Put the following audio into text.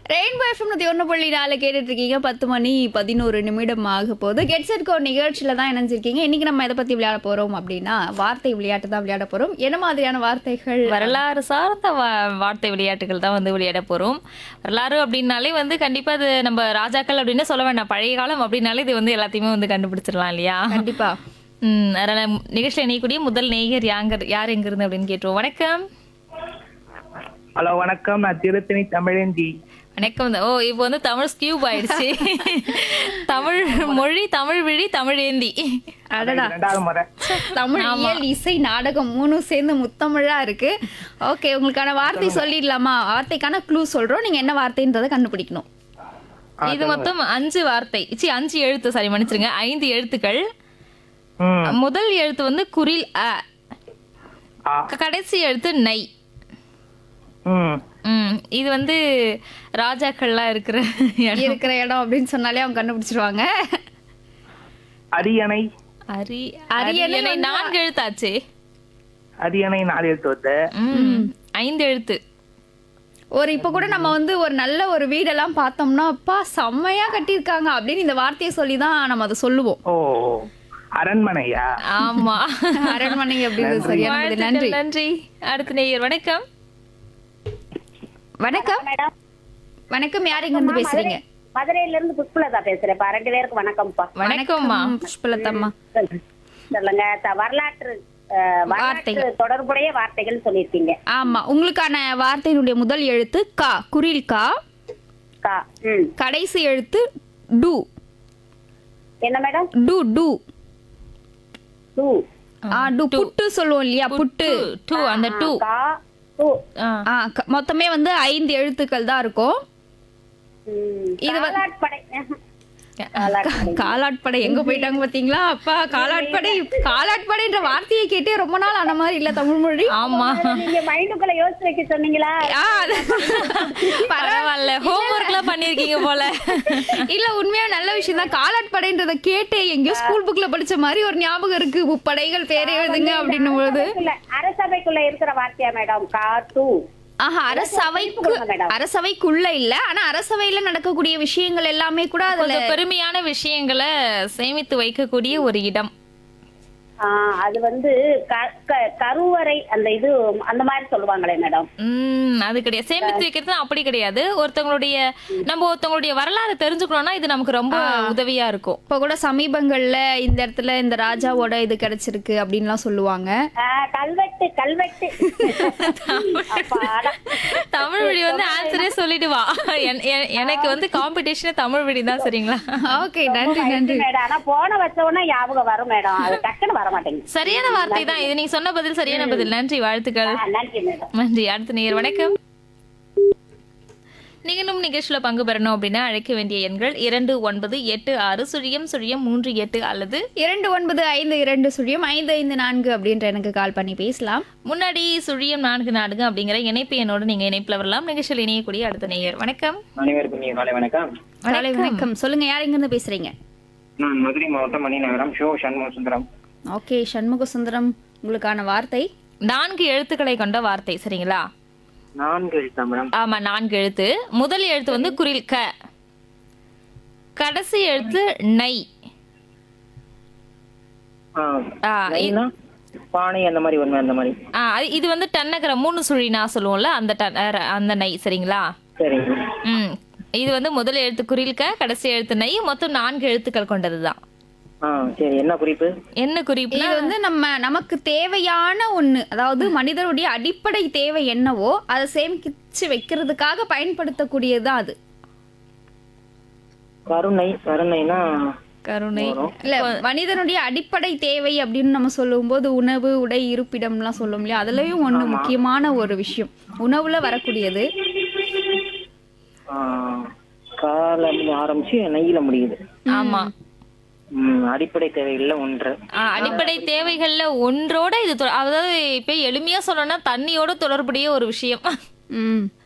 Rainbow FM நூற்றி ஒன்று புள்ளி நாலு கேட்டுட்டு இருக்கீங்க பத்து மணி பதினோரு நிமிடம் ஆக போகுது கெட் செட் கோ நிகழ்ச்சியில் தான் இணைஞ்சிருக்கீங்க இன்னைக்கு நம்ம எதை பற்றி விளையாட போகிறோம் அப்படின்னா வார்த்தை விளையாட்டு தான் விளையாட போகிறோம் என்ன மாதிரியான வார்த்தைகள் வரலாறு சார்ந்த வா- வார்த்தை விளையாட்டுகள் தான் வந்து விளையாட போறோம் வரலாறு அப்படின்னாலே வந்து கண்டிப்பா அது நம்ம ராஜாக்கள் அப்படின்னு சொல்ல வேண்டாம் பழைய காலம் அப்படின்னாலே இது வந்து எல்லாத்தையுமே வந்து கண்டுபிடிச்சிடலாம் இல்லையா கண்டிப்பா ம் அதனால நிகழ்ச்சியில் இணையக்கூடிய முதல் நேயர் யாங்கர் யார் எங்க இருந்து அப்படின்னு கேட்டுருவோம் வணக்கம் ஹலோ வணக்கம் நான் திருத்தணி தமிழேந்தி வணக்கம் ஓ இப்போ வந்து தமிழ் ஸ்கியூப் ஆயிடுச்சு தமிழ் மொழி தமிழ் விழி தமிழ் ஏந்தி அடடா ரெண்டாவது முறை தமிழ் இயல் இசை நாடகம் மூணும் சேர்ந்து முத்தமிழா இருக்கு ஓகே உங்களுக்கான வார்த்தை சொல்லிடலாமா வார்த்தைக்கான க்ளூ சொல்றோம் நீங்க என்ன வார்த்தைன்றதை கண்டுபிடிக்கணும் இது மொத்தம் அஞ்சு வார்த்தை சி அஞ்சு எழுத்து சாரி மன்னிச்சிருங்க ஐந்து எழுத்துக்கள் ம் முதல் எழுத்து வந்து குரில் அ ஆ. க- கடைசி எழுத்து நை ம் ம் இது வந்து ராஜாக்கள்லாம் இருக்கிற இடம் இருக்கிற இடம் அப்படின்னு சொன்னாலே அவங்க கண்டுபிடிச்சிருவாங்க அரியணை அரி அரியணை அரியணை வந்து- நான்கு எழுத்தாச்சு அரியணை நாலு எழுத்து வருது ம் ஐந்து எழுத்து ஒரு இப்ப கூட நம்ம வந்து ஒரு நல்ல ஒரு வீடெல்லாம் பார்த்தோம்னா அப்பா செம்மையா கட்டியிருக்காங்க அப்படின்னு இந்த வார்த்தையை சொல்லி தான் நம்ம அதை சொல்லுவோம் ஓ அரண்மனையா ஆமா அரண்மனை அப்படின்றது சரியான பதில். நன்றி வாழ்த்துக்கள், நன்றி அடுத்த நேயர் வணக்கம் வணக்கம் மேடம் வணக்கம் யார் இங்க இருந்து பேசுறீங்க மதுரையில இருந்து புஷ்பலதா பேசுறேன்ப்பா ரெண்டு பேருக்கு வணக்கம்ப்பா வணக்கம்மா ம், புஷ்பலதம்மா சொல்லுங்க த- வரலாற்று அஹ், வரலாற்று தொடர்புடைய வார்த்தைகள் சொல்லியிருக்கீங்க ஆமா உங்களுக்கான வார்த்தையினுடைய முதல் எழுத்து கா குரில் கா கா ம் கடைசி எழுத்து டு என்ன மேடம் டு டு டூ ஆ டு புட்டு சொல்லுவோம் இல்லையா புட்டு டூ அந்த டூ கா டூ ஆ. ஆ க- மொத்தமே வந்து ஐந்து எழுத்துக்கள் தான் இருக்கும் ம், இது வந்து- காலாட்படை காலாட்படை காலாட்படை எங்க போயிட்டாங்க பாத்தீங்களா அப்பா காலாட்படை காலாட்படைன்ற வார்த்தையை கேட்டே ரொம்ப நாள் ஆன மாதிரி இல்ல தமிழ் மொழி ஆமா நீங்க மைண்டுக்குள்ள யோசிச்சு வைக்க சொன்னீங்களா ஆ, அது- பரவாயில்ல ஹோம்ஒர்க் எல்லாம் பண்ணிருக்கீங்க போல இல்ல உண்மையா நல்ல விஷயம் தான் காலாட்படைன்றத கேட்டு எங்கேயோ ஸ்கூல் புக்ல படிச்ச மாதிரி ஒரு ஞாபகம் இருக்கு முப்படைகள் பேர் எழுதுங்க அப்படின்னும் போது அரசபைக்குள்ள- அரசபைக்குள்ள இருக்கிற வார்த்தையா மேடம் கா டூ ஆஹா அரசவைக்கு சொல்லுங்க மேடம். அரசவைக்குள்ள இல்ல ஆனா அரசவையில நடக்கக்கூடிய விஷயங்கள் எல்லாமே கூட அதுல கொஞ்சம் பெருமையான விஷயங்களை சேமித்து வைக்கக்கூடிய ஒரு இடம் ஆ, அது வந்து க- க- கருவறை அந்த இது அந்த மாதிரி சொல்லுவாங்களே மேடம் உம் அது கிடையாது சேமித்து வைக்கிறது அப்படி கிடையாது ஒருத்தவங்களுடைய நம்ம ஒருத்தவங்களுடைய வரலாறு தெரிஞ்சுக்கணும்னா இது நமக்கு ரொம்ப உதவியா இருக்கும் இப்ப கூட சமீபங்கள்ல இந்த இடத்துல இந்த ராஜாவோட இது கிடைச்சிருக்கு அப்படின்லாம் சொல்லுவாங்க ஆ, கல்வெட்டு கல்வெட்டு அப்பாடா. தமிழ் வழி வந்து ஆன்சரே சொல்லிட்டு வா என்- என்- எனக்கு வந்து காம்படிஷன் தமிழ் வழி தான் சரிங்களா ஓகே நன்றி நன்றி மேடம் ஆனா போன வச்ச உடனே ஞாபகம் வரும் மேடம் அது டக்குன்னு வர மாட்டேங்குது சரியான வார்த்தை தான் இது நீங்க சொன்ன பதில் சரியான பதில் நன்றி வாழ்த்துக்கள் ஆ, நன்றி மேடம் நன்றி அடுத்த நேர் வணக்கம் நீங்களும் நிகழ்ச்சியில பங்கு பெறணும் அப்படின்னா அழைக்க வேண்டிய எண்கள் இரண்டு ஒன்பது எட்டு ஆறு சுழியம் சுழியம் மூன்று எட்டு அல்லது இரண்டு ஒன்பது ஐந்து இரண்டு சுழியம் ஐந்து ஐந்து நான்கு அப்படின்ற எனக்கு கால் பண்ணி பேசலாம் முன்னாடி சுழியம் நான்கு நான்கு அப்படிங்கிற இணைப்பு எண்ணோடு நீங்க இணைப்புல வரலாம் நிகழ்ச்சியில் இணையக்கூடிய அடுத்த நேயர் வணக்கம் அனைவருக்கும் நீ காலை வணக்கம் காலை வணக்கம் சொல்லுங்க யார் எங்க இருந்து பேசுறீங்க நான் மதுரை மாவட்டம் மணிநகரம் ஷோ சண்முக சுந்தரம் ஓகே சண்முக சுந்தரம் உங்களுக்கான வார்த்தை நான்கு எழுத்துக்களை கொண்ட வார்த்தை சரிங்களா நான்கு எழுத்தா மேடம் ஆமா நான்கு எழுத்து முதல் எழுத்து வந்து குரில் க கடைசி எழுத்து நை ஆ, ஆ, நைனா? பானை அந்த மாதிரி வருமே அந்த மாதிரி ஆ, அது- இது வந்து டன்னகர மூணு சுழினா சொல்லுவோம்ல அந்த டன்- அஹ், அந்த நை சரிங்களா சரிங்க ம் இது வந்து முதல் எழுத்து குரில் க கடைசி எழுத்து நை மொத்தம் நான்கு எழுத்துக்கள் கொண்டதுதான் ஆ சரி என்ன குறிப்பு என்ன குறிப்புனா இது வந்து நம்ம நமக்கு தேவையான ஒண்ணு அதாவது மனிதனுடைய அடிப்படை தேவை என்னவோ அதை சேமிச்சு வைக்கிறதுக்காக பயன்படுத்தக்கூடியதுதான் அது கருணை கருணைனா கருணை இல்ல மனிதனுடைய அடிப்படை தேவை அப்படின்னு நம்ம சொல்லும்போது உணவு உடை இருப்பிடம்லாம் சொல்லும் இல்லையா அதுலயும் ஒண்ணு முக்கியமான ஒரு விஷயம் உணவுல வரக்கூடியது ஆ, கால ஆரம்பிச்சு நெய்யில முடியுது ஆமா ம், அடிப்படை தேவைகள்ல ஒன்று ஆ, அடிப்படை தேவைகள்ல ஒன்றோட இது தொ- அதாவது இப்ப எளிமையா சொல்லணும்னா தண்ணியோட தொடர்புடைய ஒரு விஷயம் ம்